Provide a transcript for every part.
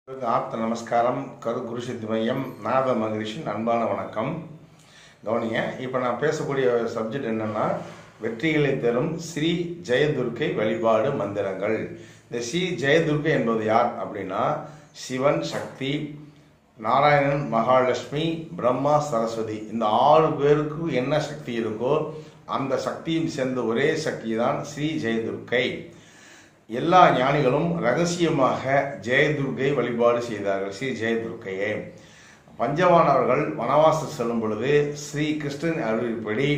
ஆப்த நமஸ்காரம் கரு குருசித்தி மையம் நாத மகரிஷின் அன்பான வணக்கம் கவனிங்க இப்போ நான் பேசக்கூடிய சப்ஜெக்ட் என்னன்னா வெற்றிகளை தரும் ஸ்ரீ ஜெயதுர்க்கை வழிபாடு மந்திரங்கள் இந்த ஸ்ரீ ஜெயதுர்க்கை என்பது யார் அப்படின்னா சிவன் சக்தி நாராயணன் மகாலட்சுமி பிரம்மா சரஸ்வதி இந்த ஆறு பேருக்கு என்ன சக்தி இருக்கோ அந்த சக்தியும் சேர்ந்த ஒரே சக்தி தான் ஸ்ரீ ஜெயதுர்க்கை எல்லா ஞானிகளும் ரகசியமாக ஜெயதுர்க்கை வழிபாடு செய்தார்கள் ஸ்ரீ ஜெயதுர்க்கையை பஞ்சவானவர்கள் வனவாசம் செல்லும் பொழுது ஸ்ரீ கிருஷ்ணன் அறிவிப்படி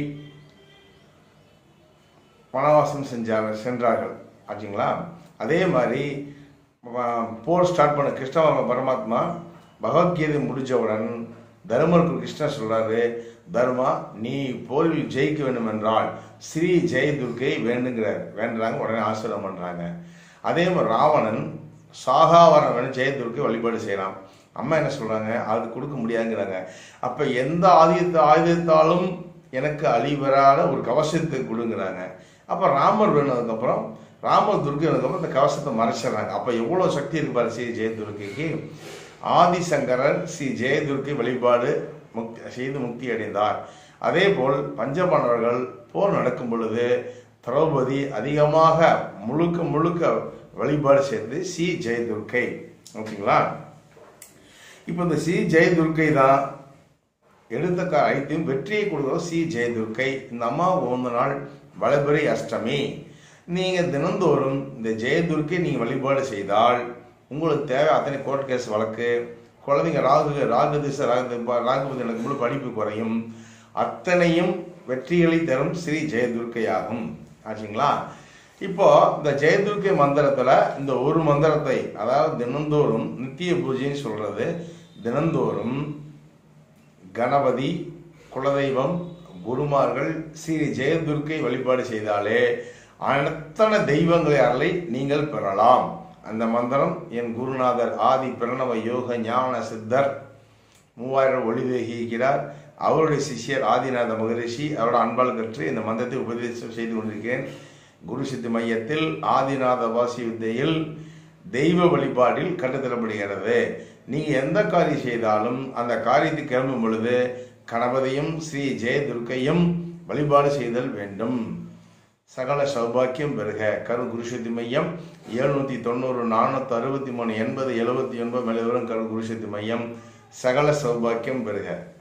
வனவாசம் செஞ்சார்கள் சென்றார்கள் ஆச்சுங்களா அதே மாதிரி வ- போர் ஸ்டார்ட் பண்ண கிருஷ்ண பரமாத்மா பகவத்கீதை முடிஞ்சவுடன் தர்மருக்கு கிருஷ்ணர் சொல்றாரு தர்மா நீ போரில் ஜெயிக்க வேண்டும் என்றால் ஸ்ரீ ஜெயதுர்க்கை வேண்டுங்கிறார் வேண்டுறாங்க உடனே ஆசீர்வாதம் பண்றாங்க அதே மாதிரி ராவணன் சாகாவரவன் ஜெயதுர்க்கை வழிபாடு செய்யலாம் அம்மா என்ன சொல்றாங்க அது கொடுக்க முடியாதுங்கிறாங்க அப்ப எந்த ஆயுத ஆயுதத்தாலும் எனக்கு அழிவராத ஒரு கவசத்தை கொடுங்கிறாங்க அப்ப ராமர் வேணுனதுக்கப்புறம் ராமர் துர்க்கை வேணுனதுக்கப்புறம் இந்த கவசத்தை மறைச்சிடுறாங்க அப்ப எவ்வளவு சக்தி இருக்கு பாரு ஸ்ரீ ஜெயதுர்க்கைக்கு ஆதிசங்கரர் ஸ்ரீ ஜெயதுர்க்கை வழிபாடு முக்தி செய்து முக்தி அடைந்தார் அதே போல் பஞ்சபாண்டவர்கள் போர் நடக்கும் பொழுது திரௌபதி அதிகமாக முழுக்க முழுக்க வழிபாடு செய்து ஸ்ரீ ஜெயதுர்க்கை ஓகேங்களா இப்போ இந்த ஸ்ரீ ஜெயதுர்க்கை தான் எடுத்த கா ஐத்தையும் வெற்றியை கொடுக்குறது ஸ்ரீ ஜெயதுர்க்கை இந்த அம்மா உகந்த நாள் வளபிறை அஷ்டமி நீங்கள் தினந்தோறும் இந்த ஜெயதுர்க்கை நீங்கள் வழிபாடு செய்தால் உங்களுக்கு தேவை அத்தனை கோர்ட் கேஸ் வழக்கு குழந்தைங்க ராகு ராகு திசை ராகு ராகுபதி நடக்கும்போது படிப்பு குறையும் அத்தனையும் வெற்றிகளை தரும் ஸ்ரீ ஜெயதுர்க்கை ஆகும் ஆச்சுங்களா இப்போ இந்த ஜெயதுர்க்கை மந்திரத்துல இந்த ஒரு மந்திரத்தை அதாவது தினந்தோறும் நித்திய பூஜைன்னு சொல்றது தினந்தோறும் கணபதி குலதெய்வம் குருமார்கள் ஸ்ரீ ஜெயதுர்க்கை வழிபாடு செய்தாலே அத்தனை தெய்வங்களை அருளை நீங்கள் பெறலாம் அந்த மந்திரம் என் குருநாதர் ஆதி பிரணவ யோக ஞான சித்தர் மூவாயிரம் ஒளிதேகிக்கிறார் அவருடைய சிஷ்யர் ஆதிநாத மகரிஷி அவரோட அன்பால் கற்று இந்த மந்திரத்தை உபதேசம் செய்து கொண்டிருக்கிறேன் குரு சித்தி மையத்தில் ஆதிநாத வாசி வித்தையில் தெய்வ வழிபாட்டில் கற்றுத்தரப்படுகிறது நீங்க எந்த காரியம் செய்தாலும் அந்த காரியத்தை கிளம்பும் பொழுது கணபதியும் ஸ்ரீ ஜெயதுர்க்கையும் வழிபாடு செய்தல் வேண்டும் சகல சௌபாக்கியம் பெறுக கரு குருசக்தி மையம் எழுநூத்தி தொண்ணூறு நானூத்தி அறுபத்தி மூணு எண்பது எழுபத்தி ஒன்பது மேலே வரும் கரு குருசக்தி மையம் சகல சௌபாக்கியம் பெறுக